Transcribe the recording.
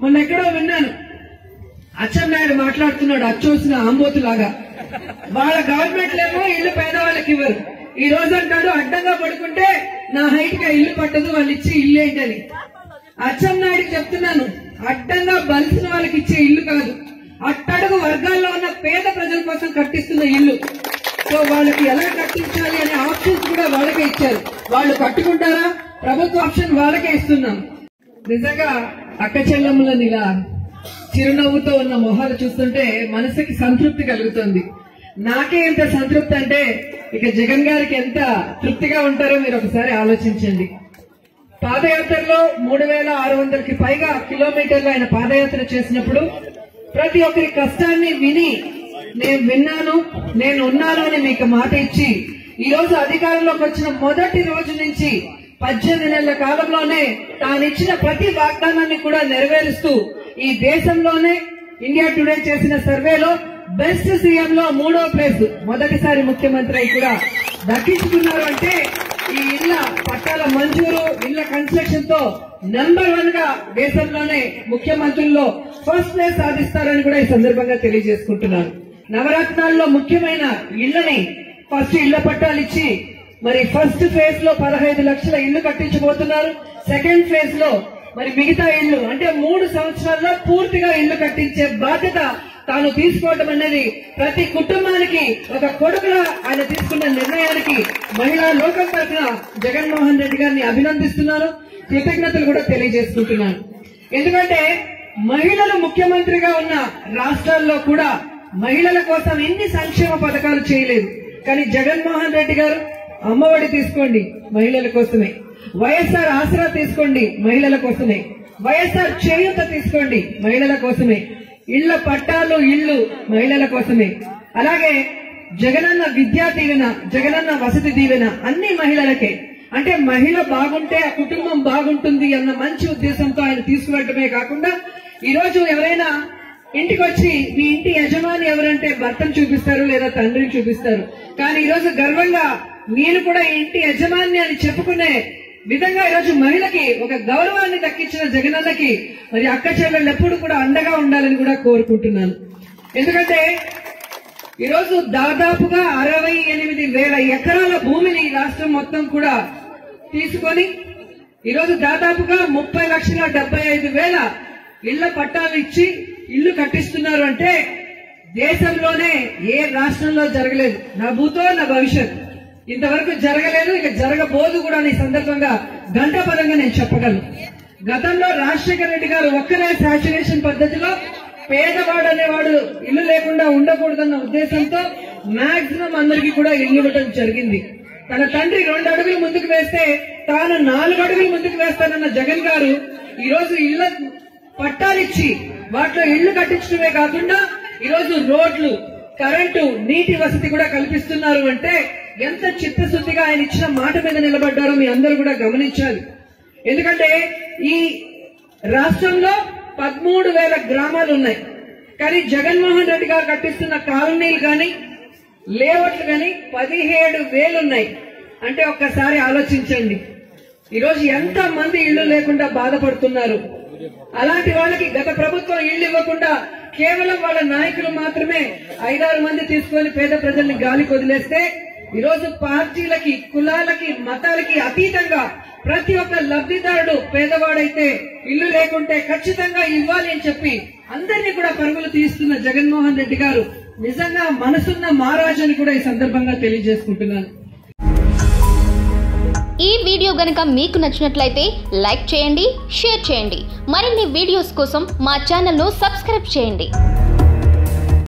మొన్న ఎక్కడో విన్నాను అచ్చెన్నాయుడు మాట్లాడుతున్నాడు అచ్చోసిన ఆంబోతులాగా వాళ్ళ గవర్నమెంట్ ఏమో ఇల్లు పేదవాళ్ళకి ఇవ్వరు ఈ రోజు అంటాడు అడ్డంగా పడుకుంటే నా హైట్ గా ఇల్లు పట్టదు వాళ్ళు ఇచ్చే ఇల్లు ఏంటని అచ్చెన్నాయుడు చెప్తున్నాను అడ్డంగా బలిసిన వాళ్ళకి ఇచ్చే ఇల్లు కాదు అట్టడుగు వర్గాల్లో ఉన్న పేద ప్రజల కోసం కట్టిస్తున్న ఇల్లు సో వాళ్ళకి ఎలా కట్టించాలి అనే ఆప్షన్స్ కూడా వాళ్ళకే ఇచ్చారు వాళ్ళు కట్టుకుంటారా ప్రభుత్వ ఆప్షన్ వాళ్ళకే ఇస్తున్నాం నిజంగా అక్క చెల్లెమ్మలని ఇలా చిరునవ్వుతో ఉన్న మొహాలు చూస్తుంటే మనసుకి సంతృప్తి కలుగుతుంది నాకే ఎంత సంతృప్తి అంటే ఇక జగన్ గారికి ఎంత తృప్తిగా ఉంటారో మీరు ఒకసారి ఆలోచించండి పాదయాత్రలో మూడు వేల ఆరు వందలకి పైగా కిలోమీటర్లు ఆయన పాదయాత్ర చేసినప్పుడు ప్రతి ఒక్కరి కష్టాన్ని విని నేను విన్నాను నేను ఉన్నాను అని మీకు మాట ఇచ్చి ఈ రోజు అధికారంలోకి వచ్చిన మొదటి రోజు నుంచి పద్దెనిమిది నెలల కాలంలోనే తానిచ్చిన ప్రతి వాగ్దానాన్ని కూడా నెరవేరుస్తూ ఈ దేశంలోనే ఇండియా టుడే చేసిన సర్వేలో బెస్ట్ సీఎం లో మూడో ప్లేస్ మొదటిసారి ముఖ్యమంత్రి అయి కూడా దక్కించుకున్నారు అంటే ఈ ఇళ్ల పట్టాల మంజూరు ఇళ్ల కన్స్ట్రక్షన్ తో నెంబర్ వన్ గా దేశంలోనే ముఖ్యమంత్రుల్లో ఫస్ట్ ప్లేస్ సాధిస్తారని కూడా ఈ సందర్భంగా తెలియజేసుకుంటున్నాను నవరత్నాల్లో ముఖ్యమైన ఇళ్లని ఫస్ట్ ఇళ్ల పట్టాలు ఇచ్చి మరి ఫస్ట్ ఫేజ్ లో పదహైదు లక్షల ఇళ్లు కట్టించబోతున్నారు సెకండ్ ఫేజ్ లో మరి మిగతా ఇళ్లు అంటే మూడు సంవత్సరాల్లో పూర్తిగా ఇళ్లు కట్టించే బాధ్యత తాను తీసుకోవడం అనేది ప్రతి కుటుంబానికి ఒక కొడుకులా ఆయన తీసుకున్న నిర్ణయానికి మహిళా లోకం తరఫున జగన్మోహన్ రెడ్డి గారిని అభినందిస్తున్నాను కృతజ్ఞతలు కూడా తెలియజేసుకుంటున్నాను ఎందుకంటే మహిళలు ముఖ్యమంత్రిగా ఉన్న రాష్ట్రాల్లో కూడా మహిళల కోసం ఎన్ని సంక్షేమ పథకాలు చేయలేదు కానీ జగన్మోహన్ రెడ్డి గారు అమ్మఒడి తీసుకోండి మహిళల కోసమే వైఎస్ఆర్ ఆసరా తీసుకోండి మహిళల కోసమే వైఎస్ఆర్ చేయూత తీసుకోండి మహిళల కోసమే ఇళ్ల పట్టాలు ఇళ్లు మహిళల కోసమే అలాగే జగనన్న విద్యా దీవెన జగనన్న వసతి దీవెన అన్ని మహిళలకే అంటే మహిళ బాగుంటే ఆ కుటుంబం బాగుంటుంది అన్న మంచి ఉద్దేశంతో ఆయన తీసుకువెళ్ళటమే కాకుండా ఈ రోజు ఎవరైనా ఇంటికి వచ్చి మీ ఇంటి యజమాని ఎవరంటే భర్తను చూపిస్తారు లేదా తండ్రిని చూపిస్తారు కానీ ఈ రోజు గర్వంగా నేను కూడా ఈ ఇంటి యజమాని అని చెప్పుకునే విధంగా ఈరోజు మహిళకి ఒక గౌరవాన్ని దక్కించిన జగనన్నకి మరి అక్క చెల్లెళ్ళు ఎప్పుడు కూడా అండగా ఉండాలని కూడా కోరుకుంటున్నాను ఎందుకంటే ఈరోజు దాదాపుగా అరవై ఎనిమిది వేల ఎకరాల భూమిని రాష్ట్రం మొత్తం కూడా తీసుకొని ఈరోజు దాదాపుగా ముప్పై లక్షల డెబ్బై ఐదు వేల ఇళ్ల పట్టాలు ఇచ్చి ఇల్లు కట్టిస్తున్నారు అంటే దేశంలోనే ఏ రాష్ట్రంలో జరగలేదు నా భూతో నా భవిష్యత్ ఇంతవరకు జరగలేదు ఇక జరగబోదు కూడా ఈ సందర్భంగా గంటపరంగా నేను చెప్పగలను గతంలో రాజశేఖర రెడ్డి గారు ఒక్కరే సాచురేషన్ పద్ధతిలో పేదవాడు అనేవాడు ఇల్లు లేకుండా ఉండకూడదన్న ఉద్దేశంతో మాక్సిమం అందరికీ కూడా ఇల్లు ఇవ్వడం జరిగింది తన తండ్రి రెండు అడుగులు ముందుకు వేస్తే తాను నాలుగు అడుగులు ముందుకు వేస్తానన్న జగన్ గారు ఈ రోజు ఇళ్ల పట్టాలిచ్చి వాటిలో ఇళ్లు కట్టించడమే కాకుండా ఈ రోజు రోడ్లు కరెంటు నీటి వసతి కూడా కల్పిస్తున్నారు అంటే ఎంత చిత్తశుద్ధిగా ఆయన ఇచ్చిన మాట మీద నిలబడ్డారో మీ అందరూ కూడా గమనించాలి ఎందుకంటే ఈ రాష్ట్రంలో పదమూడు వేల గ్రామాలు ఉన్నాయి కానీ జగన్మోహన్ రెడ్డి గారు కట్టిస్తున్న కాలనీలు కానీ లేఅవుట్లు కానీ పదిహేడు వేలు ఉన్నాయి అంటే ఒక్కసారి ఆలోచించండి ఈరోజు ఎంత మంది ఇళ్లు లేకుండా బాధపడుతున్నారు అలాంటి వాళ్ళకి గత ప్రభుత్వం ఇళ్లు ఇవ్వకుండా కేవలం వాళ్ళ నాయకులు మాత్రమే ఐదారు మంది తీసుకొని పేద ప్రజల్ని గాలికి వదిలేస్తే ఈరోజు పార్టీలకి కులాలకి మతాలకి అతీతంగా ప్రతి ఒక్క లబ్ధిదారుడు పేదవాడైతే ఇల్లు లేకుంటే ఖచ్చితంగా ఇవ్వాలి అని చెప్పి అందరినీ కూడా పరుగులు తీస్తున్న జగన్మోహన్ రెడ్డి గారు నిజంగా మనసున్న మహారాజు అని కూడా ఈ సందర్భంగా తెలియజేసుకుంటున్నాను ఈ వీడియో గనుక మీకు నచ్చినట్లయితే లైక్ చేయండి షేర్ చేయండి మరిన్ని వీడియోస్ కోసం మా ఛానల్ను సబ్స్క్రైబ్ చేయండి